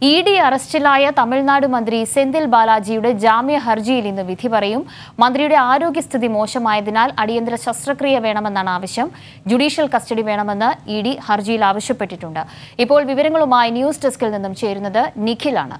E D അറസ്റ്റിലായ തമിഴ്നാട് മന്ത്രി സെന്തിൽ ബാലാജിയുടെ ജാമ്യ ഹർജിയിൽ ഇന്ന് വിധി പറയും മന്ത്രിയുടെ ആരോഗ്യസ്ഥിതി മോശമായതിനാൽ അടിയന്തര ശസ്ത്രക്രിയ വേണമെന്നാണ് ആവശ്യം ജുഡീഷ്യൽ കസ്റ്റഡി വേണമെന്ന് ഇ ഡി ഹർജിയിൽ ആവശ്യപ്പെട്ടിട്ടുണ്ട് ഇപ്പോൾ വിവരങ്ങളുമായി ന്യൂസ് ഡെസ്കിൽ നിന്നും ചേരുന്നത് നിഖിലാണ്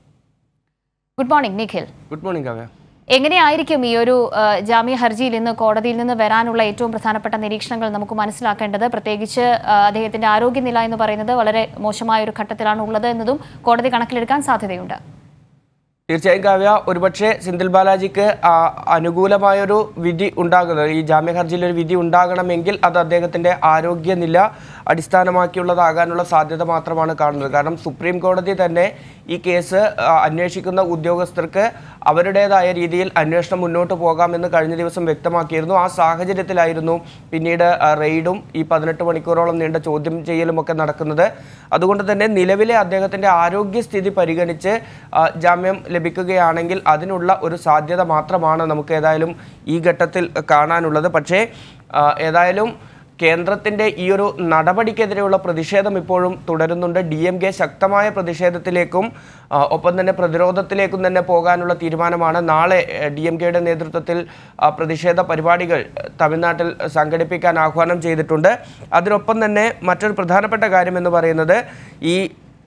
good morning Nikhil good morning Kavya എങ്ങനെയായിരിക്കും ഈ ഒരു ആ, ജാമ്യ ഹർജിയിൽ ഇന്ന് കോടതിയിൽ നിന്ന് വരാനുള്ള ഏറ്റവും പ്രധാനപ്പെട്ട നിരീക്ഷണങ്ങൾ നമുക്ക് മനസ്സിലാക്കേണ്ടത് പ്രത്യേകിച്ച് ആ, അദ്ദേഹത്തിന്റെ ആരോഗ്യനില എന്ന് പറയുന്നത് വളരെ മോശമായ ഒരു ഘട്ടത്തിലാണ് ഉള്ളത് എന്നതും കോടതി കണക്കിലെടുക്കാൻ സാധ്യതയുണ്ട് തീർച്ചയായും കാവ്യ ഒരുപക്ഷെ സെന്തിൽ ബാലാജിക്ക് ആ, അനുകൂലമായൊരു വിധി ഉണ്ടാകുന്നത് ഈ ജാമ്യ ഹർജിയിൽ ഒരു വിധി ഉണ്ടാകണമെങ്കിൽ അത് അദ്ദേഹത്തിന്റെ ആരോഗ്യനില അടിസ്ഥാനമാക്കിയുള്ളതാകാനുള്ള സാധ്യത മാത്രമാണ് കാണുന്നത് കാരണം സുപ്രീം കോടതി തന്നെ ഈ കേസ് ആ, അന്വേഷിക്കുന്ന ഉദ്യോഗസ്ഥർക്ക് അവരുടേതായ രീതിയിൽ അന്വേഷണം മുന്നോട്ട് പോകാമെന്ന് കഴിഞ്ഞ ദിവസം വ്യക്തമാക്കിയിരുന്നു ആ സാഹചര്യത്തിലായിരുന്നു പിന്നീട് ആ, റെയ്ഡും ഈ പതിനെട്ട് മണിക്കൂറോളം നീണ്ട ചോദ്യം ചെയ്യലും ഒക്കെ നടക്കുന്നത് അതുകൊണ്ട് തന്നെ നിലവിലെ അദ്ദേഹത്തിന്റെ ആരോഗ്യസ്ഥിതി പരിഗണിച്ച് ആ, ജാമ്യം ലഭിക്കുകയാണെങ്കിൽ അതിനുള്ള ഒരു സാധ്യത മാത്രമാണ് നമുക്ക് ഏതായാലും ഈ ഘട്ടത്തിൽ കാണാനുള്ളത് പക്ഷേ ആ, ഏതായാലും കേന്ദ്രത്തിന്റെ ഈ ഒരു നടപടിക്കെതിരെയുള്ള പ്രതിഷേധം ഇപ്പോഴും തുടരുന്നുണ്ട് ഡി എം കെ ശക്തമായ പ്രതിഷേധത്തിലേക്കും ആ, ഒപ്പം തന്നെ പ്രതിരോധത്തിലേക്കും തന്നെ പോകാനുള്ള തീരുമാനമാണ് നാളെ ഡി എം കെയുടെ നേതൃത്വത്തിൽ ആ, പ്രതിഷേധ പരിപാടികൾ തമിഴ്നാട്ടിൽ സംഘടിപ്പിക്കാൻ ആഹ്വാനം ചെയ്തിട്ടുണ്ട് അതിനൊപ്പം തന്നെ മറ്റൊരു പ്രധാനപ്പെട്ട കാര്യം എന്ന് പറയുന്നത് ഈ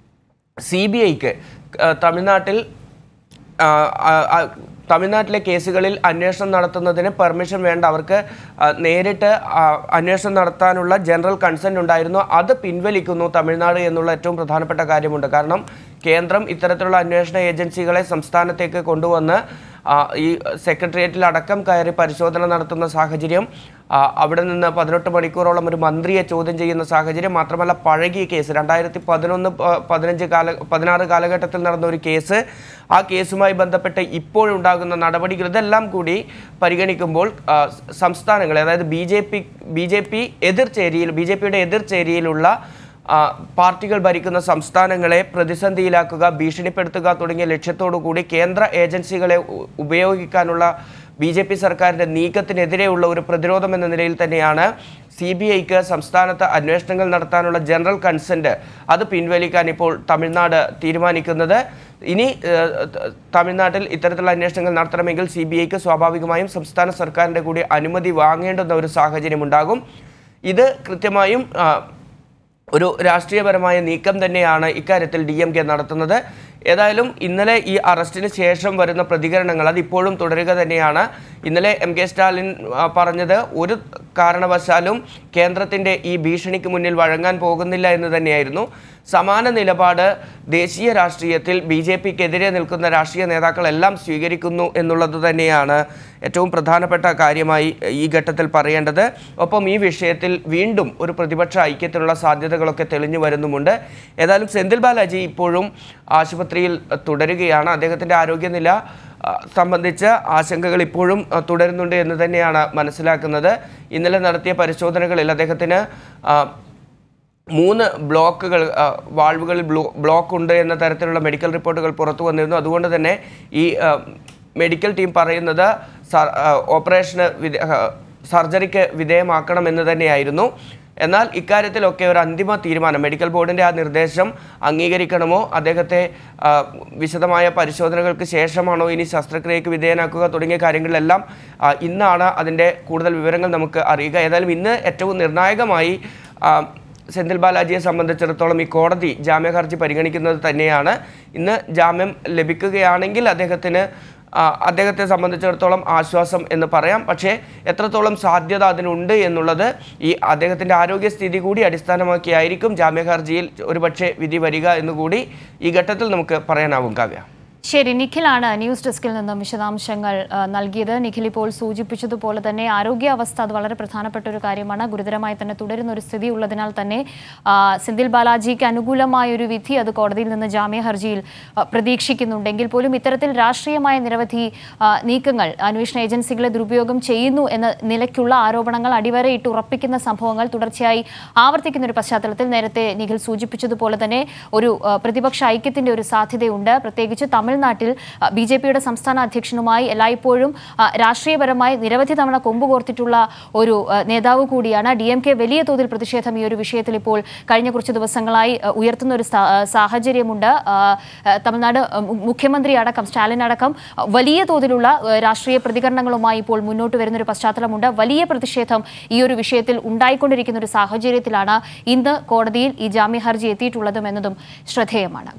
സി ബി ഐക്ക് തമിഴ്നാട്ടിൽ ആ, ആ, ആ, തമിഴ്നാട്ടിലെ കേസുകളിൽ അന്വേഷണം നടത്തുന്നതിന് പെർമിഷൻ വേണ്ട അവർക്ക് ആ, നേരിട്ട് ആ, അന്വേഷണം നടത്താനുള്ള ജനറൽ കൺസെന്റ് ഉണ്ടായിരുന്നു അത് പിൻവലിക്കുന്നു തമിഴ്നാട് എന്നുള്ള ഏറ്റവും പ്രധാനപ്പെട്ട കാര്യമുണ്ട് കാരണം കേന്ദ്രം ഇത്തരത്തിലുള്ള അന്വേഷണ ഏജൻസികളെ സംസ്ഥാനത്തേക്ക് കൊണ്ടുവന്ന് ആ, ഈ സെക്രട്ടേറിയറ്റിൽ അടക്കം കയറി പരിശോധന നടത്തുന്ന സാഹചര്യം ആ, അവിടെ നിന്ന് പതിനെട്ട് മണിക്കൂറോളം ഒരു മന്ത്രിയെ ചോദ്യം ചെയ്യുന്ന സാഹചര്യം മാത്രമല്ല പഴകിയ കേസ് രണ്ടായിരത്തി പതിനൊന്ന് പ- പതിനഞ്ച് കാല പതിനാറ് കാലഘട്ടത്തിൽ നടന്ന ഒരു കേസ് ആ കേസുമായി ബന്ധപ്പെട്ട് ഇപ്പോഴുണ്ടാകുന്ന നടപടികൾ ഇതെല്ലാം കൂടി പരിഗണിക്കുമ്പോൾ ആ, സംസ്ഥാനങ്ങളെ അതായത് B J P B J P എതിർ ചേരിയിൽ ബി ജെ പിയുടെ എതിർ ചേരിയിലുള്ള ആ, പാർട്ടികൾ ഭരിക്കുന്ന സംസ്ഥാനങ്ങളെ പ്രതിസന്ധിയിലാക്കുക ഭീഷണിപ്പെടുത്തുക തുടങ്ങിയ ലക്ഷ്യത്തോടു കൂടി കേന്ദ്ര ഏജൻസികളെ ഉ- ഉപയോഗിക്കാനുള്ള ബി ജെ പി സർക്കാരിൻ്റെ നീക്കത്തിനെതിരെയുള്ള ഒരു പ്രതിരോധം എന്ന നിലയിൽ തന്നെയാണ് സി ബി ഐക്ക് സംസ്ഥാനത്ത് അന്വേഷണങ്ങൾ നടത്താനുള്ള ജനറൽ കൺസെൻറ്റ് അത് പിൻവലിക്കാൻ ഇപ്പോൾ തമിഴ്നാട് തീരുമാനിക്കുന്നത് ഇനി ഏഹ്, ത- തമിഴ്നാട്ടിൽ ഇത്തരത്തിലുള്ള അന്വേഷണങ്ങൾ നടത്തണമെങ്കിൽ സി ബി ഐക്ക് സ്വാഭാവികമായും സംസ്ഥാന സർക്കാരിൻ്റെ കൂടി അനുമതി വാങ്ങേണ്ടുന്ന ഒരു സാഹചര്യം ഉണ്ടാകും ഇത് കൃത്യമായും ആ, ഒരു രാഷ്ട്രീയപരമായ നീക്കം തന്നെയാണ് ഇക്കാര്യത്തിൽ ഡി എം കെ നടത്തുന്നത് ഏതായാലും ഇന്നലെ ഈ അറസ്റ്റിന് ശേഷം വരുന്ന പ്രതികരണങ്ങൾ അത് ഇപ്പോഴും തുടരുക തന്നെയാണ് ഇന്നലെ എം കെ സ്റ്റാലിൻ ആ, പറഞ്ഞത് ഒരു കാരണവശാലും കേന്ദ്രത്തിൻ്റെ ഈ ഭീഷണിക്ക് മുന്നിൽ വഴങ്ങാൻ പോകുന്നില്ല എന്ന് തന്നെയായിരുന്നു സമാന നിലപാട് ദേശീയ രാഷ്ട്രീയത്തിൽ ബി ജെ പിക്കെതിരെ നിൽക്കുന്ന രാഷ്ട്രീയ നേതാക്കളെല്ലാം സ്വീകരിക്കുന്നു എന്നുള്ളത് തന്നെയാണ് ഏറ്റവും പ്രധാനപ്പെട്ട കാര്യമായി ഈ ഘട്ടത്തിൽ പറയേണ്ടത് ഒപ്പം ഈ വിഷയത്തിൽ വീണ്ടും ഒരു പ്രതിപക്ഷ ഐക്യത്തിനുള്ള സാധ്യതകളൊക്കെ തെളിഞ്ഞു വരുന്നുമുണ്ട് ഏതായാലും സെന്തിൽ ബാലാജി ഇപ്പോഴും ആശുപത്രിയിൽ തുടരുകയാണ് അദ്ദേഹത്തിൻ്റെ ആരോഗ്യനില ആ, സംബന്ധിച്ച് ആശങ്കകൾ ഇപ്പോഴും ആ, തുടരുന്നുണ്ട് എന്ന് തന്നെയാണ് മനസ്സിലാക്കുന്നത് ഇന്നലെ നടത്തിയ പരിശോധനകളിൽ അദ്ദേഹത്തിന് ആ, മൂന്ന് ബ്ലോക്കുകൾ ആ, വാൾവുകളിൽ ബ്ലോ ബ്ലോക്ക് ഉണ്ട് എന്ന തരത്തിലുള്ള മെഡിക്കൽ റിപ്പോർട്ടുകൾ പുറത്തു വന്നിരുന്നു അതുകൊണ്ട് തന്നെ ഈ ആ, മെഡിക്കൽ ടീം പറയുന്നത് സ- ആ, ഓപ്പറേഷന് വിധേ ആ, സർജറിക്ക് വിധേയമാക്കണം എന്ന് തന്നെയായിരുന്നു എന്നാൽ ഇക്കാര്യത്തിലൊക്കെ ഒരു അന്തിമ തീരുമാനം മെഡിക്കൽ ബോർഡിൻ്റെ ആ നിർദ്ദേശം അംഗീകരിക്കണമോ അദ്ദേഹത്തെ ആ, വിശദമായ പരിശോധനകൾക്ക് ശേഷമാണോ ഇനി ശസ്ത്രക്രിയക്ക് വിധേയനാക്കുക തുടങ്ങിയ കാര്യങ്ങളിലെല്ലാം ആ, ഇന്നാണ് അതിൻ്റെ കൂടുതൽ വിവരങ്ങൾ നമുക്ക് അറിയുക ഏതായാലും ഇന്ന് ഏറ്റവും നിർണായകമായി ആ, സെന്തിൽ ബാലാജിയെ സംബന്ധിച്ചിടത്തോളം ഈ കോടതി ജാമ്യ ഹർജി പരിഗണിക്കുന്നത് തന്നെയാണ് ഇന്ന് ജാമ്യം ലഭിക്കുകയാണെങ്കിൽ അദ്ദേഹത്തിന് ആ, അദ്ദേഹത്തെ സംബന്ധിച്ചിടത്തോളം ആശ്വാസം എന്ന് പറയാം പക്ഷേ എത്രത്തോളം സാധ്യത അതിനുണ്ട് എന്നുള്ളത് ഈ അദ്ദേഹത്തിൻ്റെ ആരോഗ്യസ്ഥിതി കൂടി അടിസ്ഥാനമാക്കിയായിരിക്കും ജാമ്യ ഹർജിയിൽ ഒരുപക്ഷെ വിധി വരിക എന്നുകൂടി ഈ ഘട്ടത്തിൽ നമുക്ക് പറയാനാവും കാവ്യ ശരി നിഖിലാണ് ന്യൂസ് ഡെസ്കിൽ നിന്നും വിശദാംശങ്ങൾ ആ, നൽകിയത് നിഖിൽ ഇപ്പോൾ സൂചിപ്പിച്ചതുപോലെ തന്നെ ആരോഗ്യാവസ്ഥ അത് വളരെ പ്രധാനപ്പെട്ട ഒരു കാര്യമാണ് ഗുരുതരമായി തന്നെ തുടരുന്ന ഒരു സ്ഥിതി ഉള്ളതിനാൽ തന്നെ ആ, സെന്തിൽ ബാലാജിക്ക് അനുകൂലമായ ഒരു വിധി അത് കോടതിയിൽ നിന്ന് ജാമ്യ ഹർജിയിൽ ആ, പ്രതീക്ഷിക്കുന്നുണ്ടെങ്കിൽ പോലും ഇത്തരത്തിൽ രാഷ്ട്രീയമായ നിരവധി ആ, നീക്കങ്ങൾ അന്വേഷണ ഏജൻസികളെ ദുരുപയോഗം ചെയ്യുന്നു എന്ന നിലയ്ക്കുള്ള ആരോപണങ്ങൾ അടിവരയിട്ട് ഉറപ്പിക്കുന്ന സംഭവങ്ങൾ തുടർച്ചയായി ആവർത്തിക്കുന്ന ഒരു പശ്ചാത്തലത്തിൽ നേരത്തെ നിഖിൽ സൂചിപ്പിച്ചതുപോലെ തന്നെ ഒരു ആ, പ്രതിപക്ഷ ഐക്യത്തിന്റെ ഒരു സാധ്യതയുണ്ട് പ്രത്യേകിച്ച് തമിഴ് തമിഴ്നാട്ടിൽ ബി ജെ പിയുടെ സംസ്ഥാന അധ്യക്ഷനുമായി എല്ലായ്പ്പോഴും ആ, രാഷ്ട്രീയപരമായി നിരവധി തവണ കൊമ്പുകോർത്തിട്ടുള്ള ഒരു ആ, നേതാവ് കൂടിയാണ് ഡി എം കെ വലിയ തോതിൽ പ്രതിഷേധം ഈ ഒരു വിഷയത്തിൽ ഇപ്പോൾ കഴിഞ്ഞ കുറച്ച് ദിവസങ്ങളായി ആ, ഉയർത്തുന്ന ഒരു സാ- ആ, സാഹചര്യമുണ്ട് ആ, ആ, തമിഴ്നാട് ആ, മു- മുഖ്യമന്ത്രി അടക്കം സ്റ്റാലിൻ അടക്കം ആ, വലിയ തോതിലുള്ള ആ, രാഷ്ട്രീയ പ്രതികരണങ്ങളുമായി ഇപ്പോൾ മുന്നോട്ട് വരുന്ന ഒരു പശ്ചാത്തലമുണ്ട് വലിയ പ്രതിഷേധം ഈ ഒരു വിഷയത്തിൽ ഉണ്ടായിക്കൊണ്ടിരിക്കുന്ന ഒരു സാഹചര്യത്തിലാണ് ഇന്ന് കോടതിയിൽ ഈ ജാമ്യ ഹർജി എത്തിയിട്ടുള്ളതും എന്നതും ശ്രദ്ധേയമാണ്